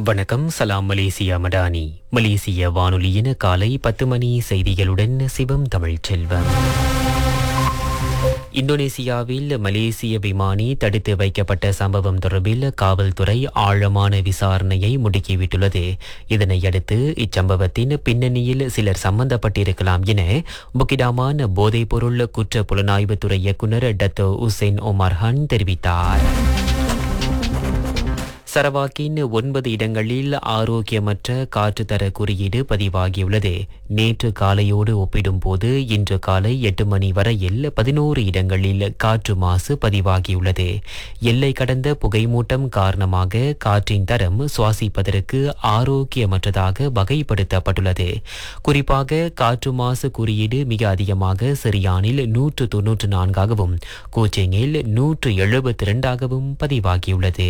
வணக்கம் சலாம் மலேசியா மடானி மலேசிய வானொலியின் காலை பத்து மணி செய்திகளுடன் சிவம் தமிழ் செல்வம் இந்தோனேசியாவில் மலேசிய விமானி தடுத்து வைக்கப்பட்ட சம்பவம் தொடர்பில் காவல்துறை ஆழமான விசாரணையை முடுக்கிவிட்டுள்ளது இதனையடுத்து இச்சம்பவத்தின் பின்னணியில் சிலர் சம்பந்தப்பட்டிருக்கலாம் என புக்கிடாமான் போதைப்பொருள் குற்ற புலனாய்வுத்துறை இயக்குநர் டத்தோ உசேன் ஒமர்ஹான் தெரிவித்தார் சரவாக்கின் ஒன்பது இடங்களில் ஆரோக்கியமற்ற காற்றுத்தர குறியீடு பதிவாகியுள்ளது நேற்று காலையோடு ஒப்பிடும்போது இன்று காலை எட்டு மணி வரையில் பதினோரு இடங்களில் காற்று மாசு பதிவாகியுள்ளது எல்லை கடந்த புகைமூட்டம் காரணமாக காற்றின் தரம் சுவாசிப்பதற்கு ஆரோக்கியமற்றதாக வகைப்படுத்தப்பட்டுள்ளது குறிப்பாக காற்று மாசு குறியீடு மிக அதிகமாக சிரியானில் நூற்று தொன்னூற்று நான்காகவும் கோச்சிங்கில் நூற்று எழுபத்தி இரண்டாகவும் பதிவாகியுள்ளது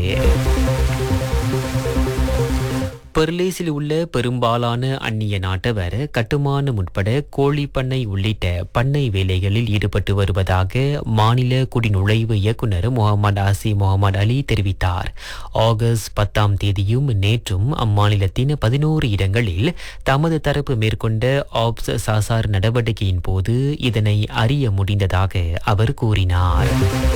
பெர்லேஸில் உள்ள பெரும்பாலான அந்நிய நாட்டவர் கட்டுமானம் உட்பட கோழி பண்ணை உள்ளிட்ட பண்ணை வேலைகளில் ஈடுபட்டு வருவதாக மாநில குடிநுழைவு இயக்குனர் முகமது ஆசி முகமது அலி தெரிவித்தார் ஆகஸ்ட் பத்தாம் தேதியும் நேற்றும் அம்மாநிலத்தின் பதினோரு இடங்களில் தமது தரப்பு மேற்கொண்ட ஆப்ஸ் சாசார் நடவடிக்கையின் போது இதனை அறிய முடிந்ததாக அவர் கூறினார்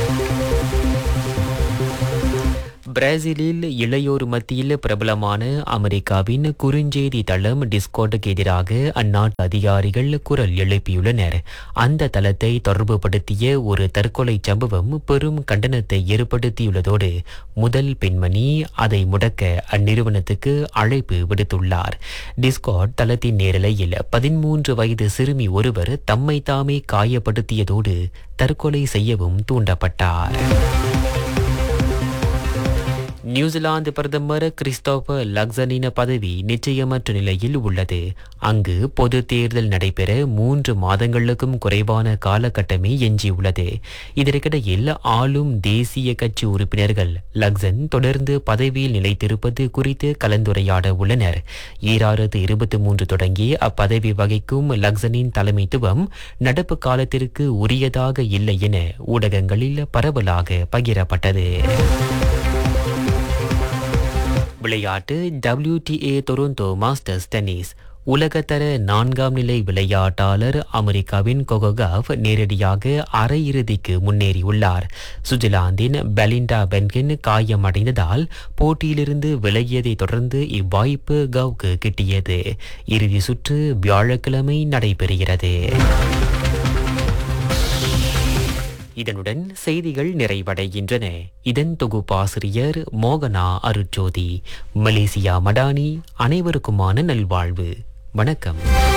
பிரேசிலில் இளையோர் மத்தியில் பிரபலமான அமெரிக்காவின் குறுஞ்செய்தி தளம் டிஸ்கோட்டுக்கு எதிராக அந்நாட்டு அதிகாரிகள் குரல் எழுப்பியுள்ளனர் அந்த தளத்தை தொடர்புபடுத்திய ஒரு தற்கொலை சம்பவம் பெரும் கண்டனத்தை ஏற்படுத்தியுள்ளதோடு முதல் பெண்மணி அதை முடக்க அந்நிறுவனத்துக்கு அழைப்பு விடுத்துள்ளார் டிஸ்காட் தளத்தின் நேரலையில் பதிமூன்று வயது சிறுமி ஒருவர் தம்மை தாமே காயப்படுத்தியதோடு தற்கொலை செய்யவும் தூண்டப்பட்டார் நியூசிலாந்து பிரதமர் கிறிஸ்டோபர் லக்சனின பதவி நிச்சயமற்ற நிலையில் உள்ளது அங்கு பொது தேர்தல் நடைபெற மூன்று மாதங்களுக்கும் குறைவான காலகட்டமே எஞ்சியுள்ளது இதற்கிடையில் ஆளும் தேசிய கட்சி உறுப்பினர்கள் லக்சன் தொடர்ந்து பதவியில் நிலைத்திருப்பது குறித்து கலந்துரையாட உள்ளனர் ஈராயிரத்து இருபத்தி மூன்று தொடங்கி அப்பதவி வகிக்கும் லக்சனின் தலைமைத்துவம் நடப்பு காலத்திற்கு உரியதாக இல்லை என ஊடகங்களில் பரவலாக பகிரப்பட்டது விளையாட்டு WTA டொரண்டோ மாஸ்டர்ஸ் டென்னிஸ் உலகத்தர நான்காம் நிலை விளையாட்டாளர் அமெரிக்காவின் கொகோகாவ் நேரடியாக அரையிறுதிக்கு முன்னேறியுள்ளார் சுவிட்சர்லாந்தின் பெலிண்டா பென்கின் காயமடைந்ததால் போட்டியிலிருந்து விலகியதைத் தொடர்ந்து இவ்வாய்ப்பு கவுக்கு கிட்டியது இறுதி சுற்று வியாழக்கிழமை நடைபெறுகிறது இதனுடன் செய்திகள் நிறைவடைகின்றன இதன் தொகுப்பாசிரியர் மோகனா அருட்ஜோதி மலேசியா மடானி அனைவருக்குமான நல்வாழ்வு வணக்கம்